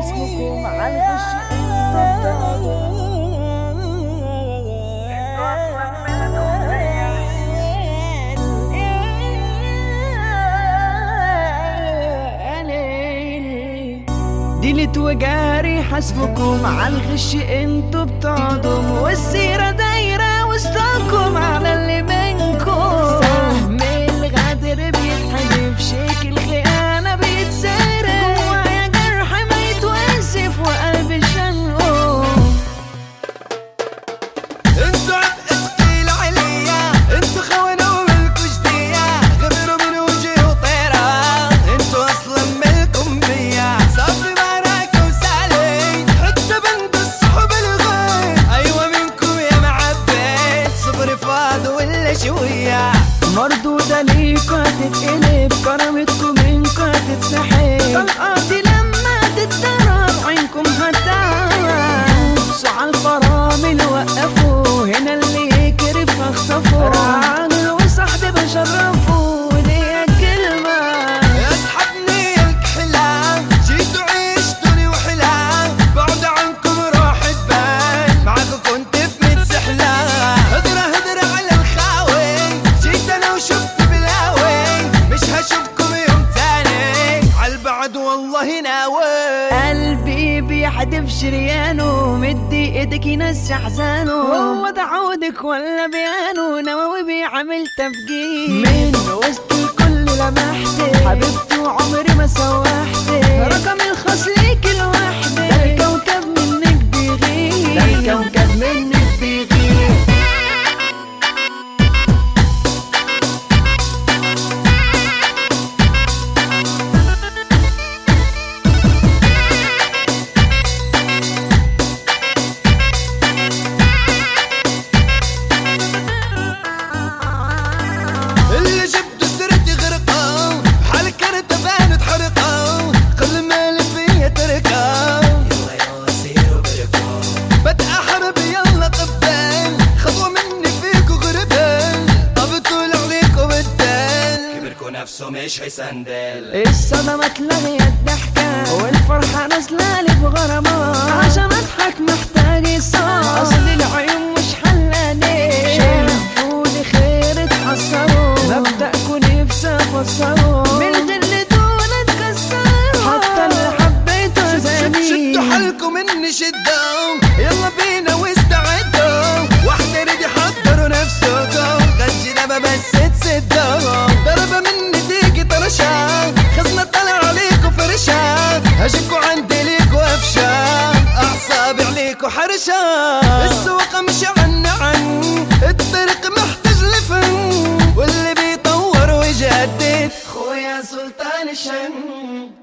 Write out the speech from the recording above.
حسبكم على الغش انت ديلت وجاري حسبكم على الغش انتوا بتقعدوا والسيرة دايرة وسطكم على اللي منكم سهم الغدر بيتحدف شيك الخيانة بيتسرق جوايا جرح ما يتوصف وقلبي شنقه انتوا عبء ثقيل عليا انتوا خونة وملكوا جدية غبروا من وجهي وطيرة انتوا اصلا ملكم بيا صبري معاك وسالي حتى بند السحب الغير ايوه منكم يا معبيت صبري فاض ولا شوية مردودة ليكوا هتتقلب كرامتكم منكوا هتتسحب طلقاتي لما تتضرب عينكم هتعب بصوا على الفرامل وقفوا هنا اللي يكرف اخطفوا راجل وصاحبي بشرفه ودي كلمة اسحبني الكحلة جيتوا عيشتوني وحلا بعد عنكم راحت بال معاكم كنت في ميت سحلة هدرة هدرة على الخاوي جيت انا وشفت بلاوي مش هشوفكم يوم تاني عالبعد والله ناوي قلبي بيحدف شريانه مدي ايدك ينسي احزانه هو ده عودك ولا بيانه نواوي بيعمل تفجير من وسط الكل لمحتك حبيبتي وعمري ما سوحتك رقم الخاص ليك لوحدك ده الكوكب منك بيغير ده الكوكب منك بيغير اللي جبته سرتي غرقة حال كرت بان تحرقة قل مالي فيا تركة يلا يلا سيروا بركة بدأ حرب يلا قبال خطوة مني فيكو غربال طبطول عليكو بالدال كبركو نفسه مش هيسندل الصدمة اتلغيت ضحكة والفرحة نازلة لي بغرامات عشان اضحك محتاج صوت اصل العيون مش حلاني شافوني خير اتحسروا مبدأكوا نفسي افسروا من غير دون اتكسروا حتى اللي حبيته زاني شدوا حالكم اني شدوا يلا بينا واستعدوا واحدة ريدي حضروا نفسكم غنجي دبا بس تسدوا ضربة مني تيجي طرشة خزنة طلع عليكم فرشة هجيكوا عندي ليكوا افشة اعصابي عليكوا حرشة السوق مش عن عن الطريق محتاج لفن واللي بيطور ويجدد خويا سلطان الشن